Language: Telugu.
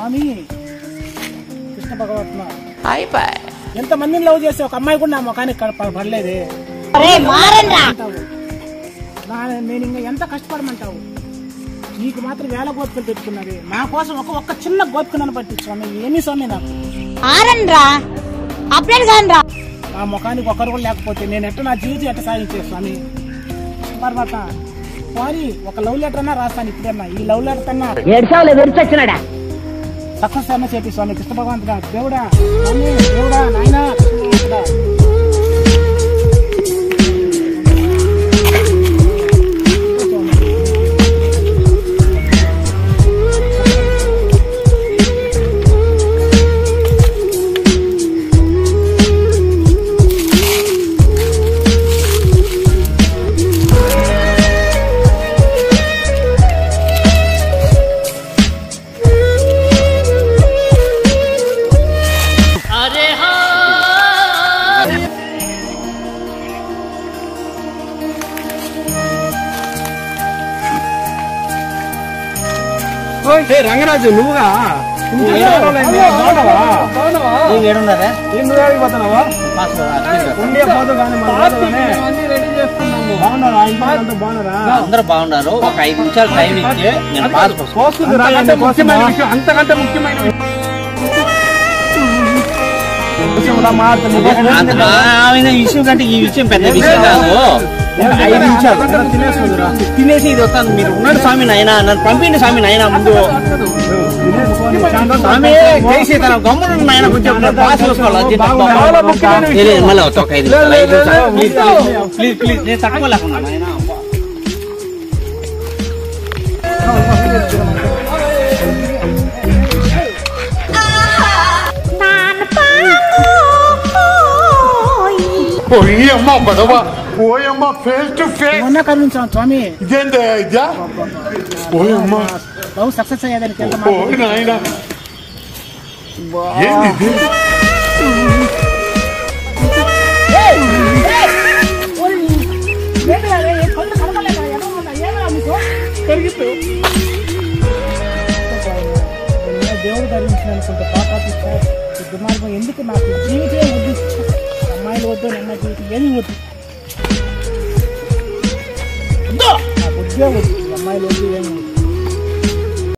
స్వామి కృష్ణ భగవత్మ ఎంత మందిని లవ్ చేస్తే ఒక అమ్మాయి కూడా నా ముఖానికి కడ- ప- పడలేదే అంటావు. నా- నేను ఇంకా ఎంత కష్టపడమంటావు నీకు మాత్రం వేల గోపికలు పెట్టుకున్నది నా కోసం ఒక ఒక్క చిన్న గోపికలను పట్టి స్వామి ఏమీ స్వామి నాకు ఆరండ్రా అప్డేట్ కానరా నా ముఖానికి ఒకరు కూడా లేకపోతే నేను ఎట్ట నా జీవితం ఎట్ట సాగించే స్వామి తర్వాత సారీ ఒక లవ్ లెటర్ అన్నా రాస్తాను ఇప్పుడన్నా ఈ లవ్ లెటర్ అన్నా ఏడ్చావులే విరిచొచ్చినాడా సక్సెస్ అన్న చెప్పి స్వామి కృష్ణ భగవంతుడా దేవుడా స్వామి, దేవుడా నాయనా కృష్ణ భగవంతుడా. రంగరాజు నువ్వుగా ఏడున్నారా ఏం నువ్వు ఏడికి పోతున్నావా ఉండే పోదు కానీ మన పోదు కానీ. బాగున్నారా ఇంట్లో అంతా బాగున్నారా అందరూ బాగున్నారు ఒక ఐదు నిమిషాలు టైం ఇచ్చి నేను పాస్ కోసం పోస్తుంది రా, అంత ముఖ్యమైన విషయం అంతకంటే ముఖ్యమైన విషయం విషయంలో మారుతుంది. అంత బాగా విషయం కంటే ఈ విషయం పెద్ద విషయం కాదు ఒక ఐదు నిమిషాలు అందరం తినేస్తుందిరా. తినేసి ఇది వస్తాను మీరు ఉన్నాడు స్వామి నాయన నన్ను పంపిండి స్వామి నాయన ముందు తినేసుకొని చాలా స్వామి చేసి తన గమ్మున నాయన కొంచెం పాస్ చేసుకోవాలి అర్జెంట్ గా. చాలా ముఖ్యమైన విషయం. లేదు, మళ్ళీ వస్తా, ఒక ఐదు నిమిషాలు ఐదు నిమిషాలు ప్లీజ్ ప్లీజ్ ప్లీజ్ ప్లీజ్ నేను తట్టుకోలేకున్నా నాయన ఓయమ్మ గొడవ ఓయమ్మ ఫేస్ టు ఫేస్ ఏమన్నా కరుణించాం స్వామి ఇదేంటి ఇదా ఓయమ్మ లవ్ సక్సెస్ అయ్యేదానికి ఎంత ఓ నాయన ఏంది ఇది దేవుడు ధరించిన అనుకుంటే పాపాలు ఈ దుర్మార్గం ఎందుకు నాకు జీవితం వద్దు అమ్మాయిలు వద్దు నిన్న జీవితం ఏమి వద్దు వద్దు నాకు వద్దే వద్దు ఈ అమ్మాయిలు వద్దు ఏమి వద్దు